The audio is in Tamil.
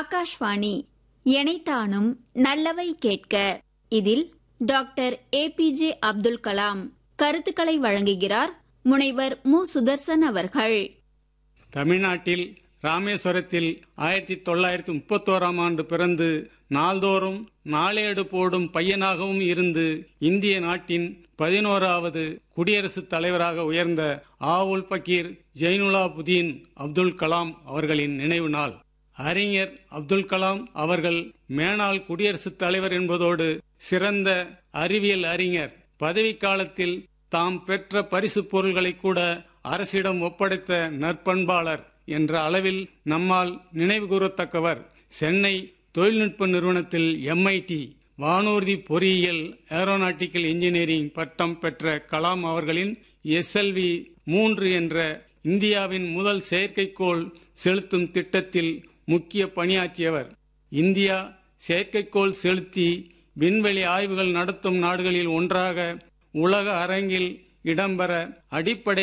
ஆகாஷ்வாணி எனைத்தானும் நல்லவை கேட்க இதில் டாக்டர் ஏபிஜே அப்துல் கலாம் கருத்துக்களை வழங்குகிறார் முனைவர் மு சுதர்சன் அவர்கள் தமிழ்நாட்டில் ராமேஸ்வரத்தில் ஆயிரத்தி தொள்ளாயிரத்தி முப்பத்தோராம் ஆண்டு பிறந்து நாள்தோறும் நாளேடு போடும் பையனாகவும் இருந்து இந்திய நாட்டின் பதினோராவது குடியரசுத் தலைவராக உயர்ந்த ஆவுல் பக்கீர் ஜெய்னுலாபுதீன் அப்துல் கலாம் அவர்களின் நினைவு நாள் அறிஞர் அப்துல் கலாம் அவர்கள் மேனாள் குடியரசுத் தலைவர் என்பதோடு சிறந்த அறிவியல் அறிஞர் பதவிக்காலத்தில் தாம் பெற்ற பரிசு பொருள்களை கூட அரசிடம் ஒப்படைத்த நற்பண்பாளர் என்ற அளவில் நம்மால் நினைவு கூறத்தக்கவர் சென்னை தொழில்நுட்ப நிறுவனத்தில் எம்ஐடி வானூர்தி பொறியியல் ஏரோநாட்டிக்கல் இன்ஜினியரிங் பட்டம் பெற்ற கலாம் அவர்களின் எஸ்எல்வி மூன்று என்ற இந்தியாவின் முதல் செயற்கைக்கோள் செலுத்தும் திட்டத்தில் முக்கிய பணியாற்றியவர் இந்தியா செயற்கைக்கோள் செலுத்தி விண்வெளி ஆய்வுகள் நடத்தும் நாடுகளில் ஒன்றாக உலக அரங்கில் இடம்பெற அடிப்படை